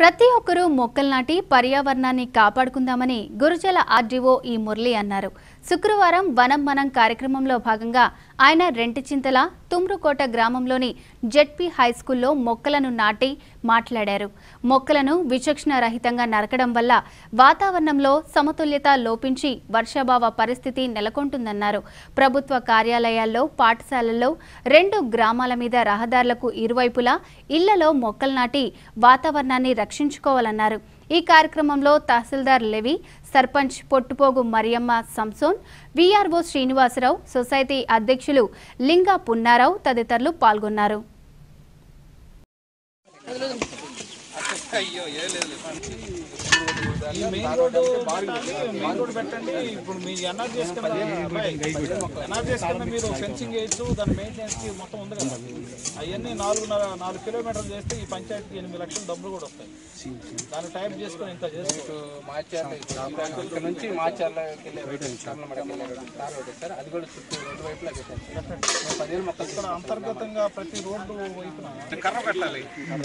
ప్రతి ఒక్కరూ మొక్కలు నాటి పర్యావరణాన్ని కాపాడుకుందామని గురుజల ఆర్డీఓ ఈ మురళి అన్నారు శుక్రవారం వనం మనం కార్యక్రమంలో భాగంగా ఆయన రెంటిచింతల తుమ్రుకోట గ్రామంలోని జెడ్పీ హై స్కూల్లో మొక్కలను నాటి మాట్లాడారు మొక్కలను విచక్షణ రహితంగా నరకడం వల్ల వాతావరణంలో సమతుల్యత లోపించి వర్షాభావ పరిస్థితి నెలకొంటుందన్నారు ప్రభుత్వ కార్యాలయాల్లో పాఠశాలల్లో రెండు గ్రామాల మీద రహదారులకు ఇరువైపులా ఇళ్లలో మొక్కలు నాటి వాతావరణాన్ని రక్షించుకోవాలన్నారు ఈ కార్యక్రమంలో tahsildar Levi sarpanch Pottupogu Mariyamma Samson VRO Srinivasa Rao society అధ్యక్షులు లింగా పున్నారావు తదితరులు పాల్గొన్నారు ఈ మెయిన్ రోడ్డు పెట్టాలి, మెయిన్ రోడ్డు పెట్టండి ఇప్పుడు మీ ఎన్ఆర్ చేసుకున్న ఎన్ఆర్ చేసుకున్న మీరు ఫెన్సింగ్ వేయచ్చు దాని మెయింటెనెన్స్ కి మొత్తం ఉంది కదా అవన్నీ నాలుగు నాలుగు కిలోమీటర్లు చేస్తే ఈ పంచాయతీకి ఎనిమిది లక్షల డబ్బులు కూడా వస్తాయి దాన్ని టైప్ చేసుకొని ఇంత చేసుకో మార్చాలి ఇక్కడ నుంచి మార్చాలకి వెళ్ళే కమలమడకి వెళ్ళే తార్ రోడ్డు సార్ అది కూడా చుట్టూ రెండు వైపులా పెట్టాను సార్ పదిహేను మొక్కలు ఇక్కడ అంతర్గతంగా ప్రతి రోడ్డు వైపున కర్ర కట్టాలి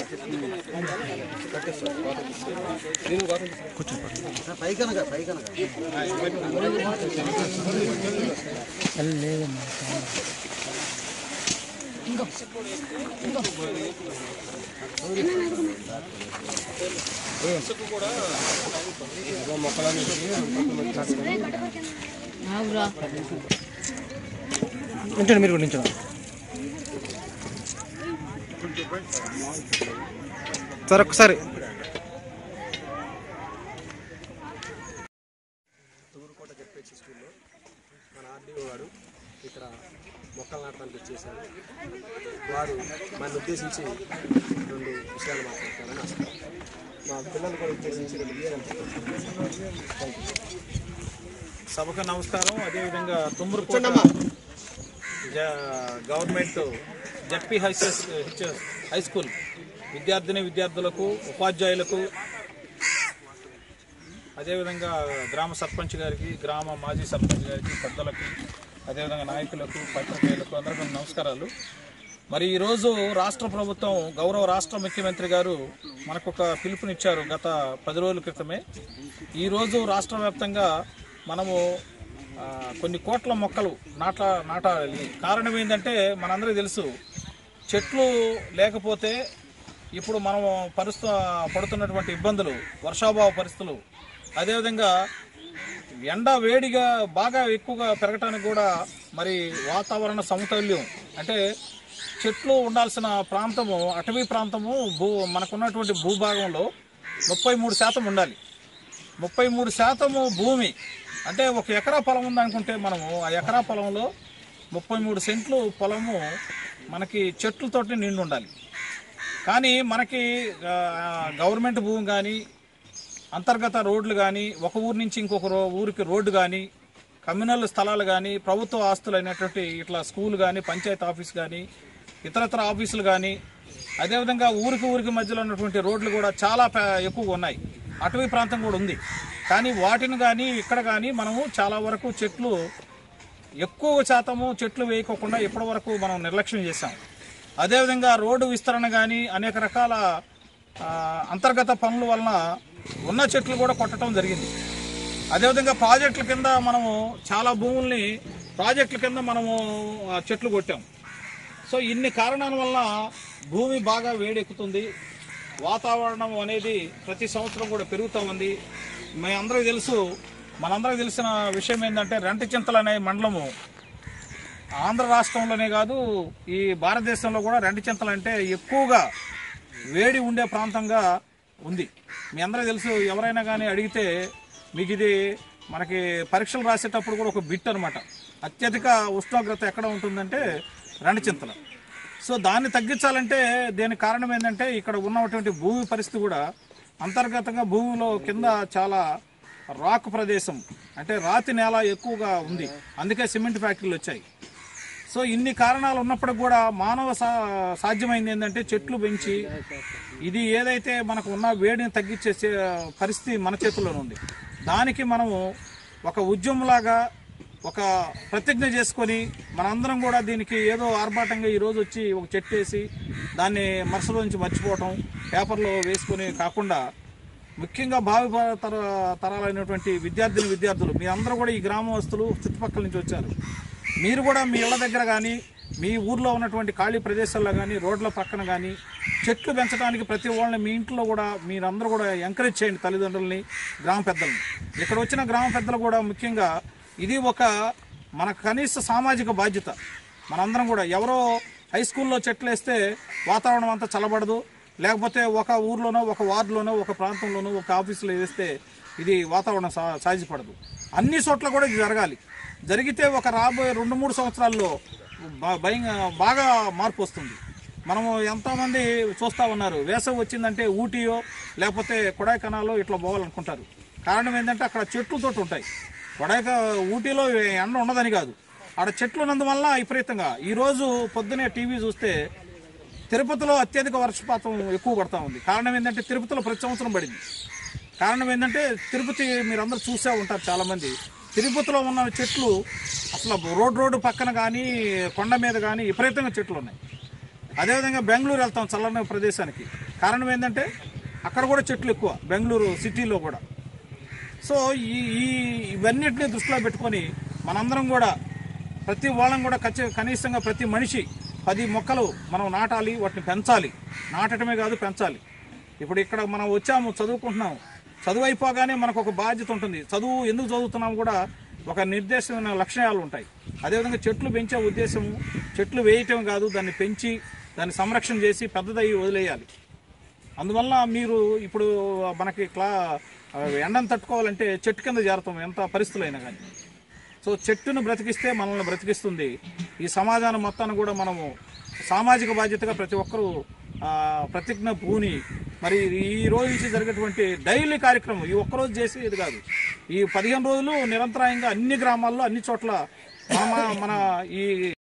ఉంచండి మీరు కూడా నించండి సార్ ఒక్కసారి తూరుకోట చెప్పేసి స్కూల్లో మన ఆర్డీఓ గారు ఇక్కడ మొక్కలు నాటడానికి వచ్చేసారు వారు మన ఉద్దేశించి రెండు విషయాలు మాట్లాడతారని ఆశపడుతున్నాను మా పిల్లలు కూడా ఉద్దేశించి రెండు విషయాలు చెప్తారు సభకు నమస్కారం అదేవిధంగా తుమ్మూరు గవర్నమెంట్ జడ్పీ హై హెచ్- హై స్కూల్ విద్యార్థిని విద్యార్థులకు ఉపాధ్యాయులకు అదేవిధంగా గ్రామ సర్పంచ్ గారికి గ్రామ మాజీ సర్పంచ్ గారికి పెద్దలకి అదేవిధంగా నాయకులకు పత్రికేయులకు అందరికీ నమస్కారాలు మరి ఈరోజు రాష్ట్ర ప్రభుత్వం గౌరవ రాష్ట్ర ముఖ్యమంత్రి గారు మనకు ఒక పిలుపునిచ్చారు గత పది రోజుల క్రితమే ఈరోజు రాష్ట్ర వ్యాప్తంగా మనము ఆ, కొన్ని కోట్ల మొక్కలు నాట నాటాలి కారణం ఏంటంటే మనందరికీ తెలుసు చెట్లు లేకపోతే ఇప్పుడు మనం పరుస్తు పడుతున్నటువంటి ఇబ్బందులు వర్షాభావ పరిస్థితులు అదేవిధంగా ఎండ వేడిగా బాగా ఎక్కువగా పెరగటానికి కూడా మరి వాతావరణ సమతుల్యం అంటే చెట్లు ఉండాల్సిన ప్రాంతము అటవీ ప్రాంతము భూ మనకున్నటువంటి భూభాగంలో ముప్పై మూడు శాతం ఉండాలి ముప్పై మూడు శాతము భూమి అంటే ఒక ఎకరా పొలం ఉందనుకుంటే మనము ఆ ఎకరా పొలంలో ముప్పై మూడు సెంట్లు పొలము మనకి చెట్లతోటి నిండి ఉండాలి కానీ మనకి ఆ, గవర్నమెంట్ భూమి కానీ అంతర్గత రోడ్లు కానీ ఒక ఊరు నుంచి ఇంకొక రో- ఊరికి రోడ్డు కానీ కమ్యూనల్ స్థలాలు కానీ ప్రభుత్వ ఆస్తులు అయినటువంటి ఇట్లా స్కూల్ కానీ పంచాయతీ ఆఫీస్ కానీ ఇతరత్ర ఆఫీసులు కానీ అదేవిధంగా ఊరికి ఊరికి మధ్యలో ఉన్నటువంటి రోడ్లు కూడా చాలా పే- ఎక్కువగా ఉన్నాయి అటవీ ప్రాంతం కూడా ఉంది కానీ వాటిని కానీ ఇక్కడ కానీ మనము చాలా వరకు చెట్లు ఎక్కువ శాతము చెట్లు వేయకోకుండా ఇప్పటి వరకు మనం నిర్లక్ష్యం చేశాం అదేవిధంగా రోడ్డు విస్తరణ కానీ అనేక రకాల ఆ, అంతర్గత పనుల వలన ఉన్న చెట్లు కూడా కొట్టడం జరిగింది అదేవిధంగా ప్రాజెక్టుల కింద మనము చాలా భూముల్ని ప్రాజెక్టుల కింద మనము ఆ, చెట్లు కొట్టాం సో ఇన్ని కారణాల వల్ల భూమి బాగా వేడెక్కుతుంది వాతావరణం అనేది ప్రతి సంవత్సరం కూడా పెరుగుతూ ఉంది మీ అందరికీ తెలుసు మనందరికీ తెలిసిన విషయం ఏంటంటే రెంటచింతలు అనే మండలము ఆంధ్ర రాష్ట్రంలోనే కాదు ఈ భారతదేశంలో కూడా రెంటచింతలు అంటే ఎక్కువగా వేడి ఉండే ప్రాంతంగా ఉంది మీ అందరికీ తెలుసు ఎవరైనా కానీ అడిగితే మీకు ఇది మనకి పరీక్షలు రాసేటప్పుడు కూడా ఒక బిట్ అనమాట అత్యధిక ఉష్ణోగ్రత ఎక్కడ ఉంటుందంటే రెండచింతల సో దాన్ని తగ్గించాలంటే దీనికి కారణం ఏంటంటే ఇక్కడ ఉన్నటువంటి భూమి పరిస్థితి కూడా అంతర్గతంగా భూమిలో కింద చాలా రాక్ ప్రదేశం అంటే రాతి నేల ఎక్కువగా ఉంది అందుకే సిమెంట్ ఫ్యాక్టరీలు వచ్చాయి సో ఇన్ని కారణాలు ఉన్నప్పటికి కూడా మానవ సా సాధ్యమైంది ఏంటంటే చెట్లు పెంచి ఇది ఏదైతే మనకు ఉన్న వేడిని తగ్గించే చే- పరిస్థితి మన చేతుల్లోనే ఉంది దానికి మనము ఒక ఉద్యమంలాగా ఒక ప్రతిజ్ఞ చేసుకొని మనందరం కూడా దీనికి ఏదో ఆర్భాటంగా ఈ రోజు వచ్చి ఒక చెట్టు వేసి దాన్ని మనసులో నుంచి మర్చిపోవటం పేపర్లో వేసుకొని కాకుండా ముఖ్యంగా భావి భా- తర తరాలైనటువంటి విద్యార్థిని విద్యార్థులు మీ అందరూ కూడా ఈ గ్రామస్తులు చుట్టుపక్కల నుంచి వచ్చారు మీరు కూడా మీ ఇళ్ళ దగ్గర కానీ మీ ఊర్లో ఉన్నటువంటి ఖాళీ ప్రదేశాల్లో కానీ రోడ్ల పక్కన కానీ చెట్లు పెంచడానికి ప్రతి వాళ్ళని మీ ఇంట్లో కూడా మీరందరూ కూడా ఎంకరేజ్ చేయండి తల్లిదండ్రుల్ని గ్రామ పెద్దల్ని ఇక్కడ వచ్చిన గ్రామ పెద్దలు కూడా ముఖ్యంగా ఇది ఒక మన కనీస సామాజిక బాధ్యత మనందరం కూడా ఎవరో హై స్కూల్లో చెట్లు వేస్తే వాతావరణం అంతా చల్లబడదు లేకపోతే ఒక ఊర్లోనో ఒక వార్డులోనో ఒక ప్రాంతంలోనో ఒక ఆఫీసులో వేస్తే ఇది వాతావరణం సా సాధ్యపడదు అన్ని చోట్ల కూడా ఇది జరగాలి జరిగితే ఒక రాబోయే రెండు మూడు సంవత్సరాల్లో బా- భయం బాగా మార్పు వస్తుంది మనము ఎంతోమంది చూస్తూ ఉన్నారు వేసవి వచ్చిందంటే ఊటీయో లేకపోతే కొడైకెనాలో ఇట్లా పోవాలనుకుంటారు కారణం ఏంటంటే అక్కడ చెట్లతోటి ఉంటాయి కొడైక ఊటీలో ఎండ ఉండదని కాదు ఆడ చెట్లు ఉన్నందువల్ల విపరీతంగా ఈరోజు పొద్దునే టీవీ చూస్తే తిరుపతిలో అత్యధిక వర్షపాతం ఎక్కువ పడతా ఉంది కారణం ఏంటంటే తిరుపతిలో ప్రతి సంవత్సరం పడింది కారణం ఏంటంటే తిరుపతి మీరందరూ చూసే ఉంటారు చాలామంది తిరుపతిలో ఉన్న చెట్లు అసలు రోడ్ రోడ్డు పక్కన కానీ కొండ మీద కానీ విపరీతంగా చెట్లు ఉన్నాయి అదేవిధంగా బెంగళూరు వెళ్తాం చల్లని ప్రదేశానికి కారణం ఏంటంటే అక్కడ కూడా చెట్లు ఎక్కువ బెంగళూరు సిటీలో కూడా సో ఈ ఈ ఇవన్నిటిని దృష్టిలో పెట్టుకొని మనందరం కూడా ప్రతి వాళ్ళం కూడా ఖచ్చి కనీసంగా ప్రతి మనిషి పది మొక్కలు మనం నాటాలి వాటిని పెంచాలి నాటడమే కాదు పెంచాలి ఇప్పుడు ఇక్కడ మనం వచ్చాము చదువుకుంటున్నాం చదువు అయిపోగానే మనకు ఒక బాధ్యత ఉంటుంది చదువు ఎందుకు చదువుతున్నాం కూడా ఒక నిర్దేశమైన లక్ష్యాలు ఉంటాయి అదేవిధంగా చెట్లు పెంచే ఉద్దేశము చెట్లు వేయటం కాదు దాన్ని పెంచి దాన్ని సంరక్షణ చేసి పెద్దదయ్యి వదిలేయాలి అందువల్ల మీరు ఇప్పుడు మనకి క్లా ఎండను తట్టుకోవాలంటే చెట్టు కింద చేరతాం ఎంత పరిస్థితులైనా కానీ సో చెట్టును బ్రతికిస్తే మనల్ని బ్రతికిస్తుంది ఈ సమాజాన్ని మొత్తాన్ని కూడా మనము సామాజిక బాధ్యతగా ప్రతి ఒక్కరూ ఆ, ప్రతిజ్ఞ పూని మరి ఈ రోజు నుంచి జరిగేటువంటి డైలీ కార్యక్రమం ఈ ఒక్కరోజు చేసి ఇది కాదు ఈ పదిహేను రోజులు నిరంతరాయంగా అన్ని గ్రామాల్లో అన్ని చోట్ల మన మన ఈ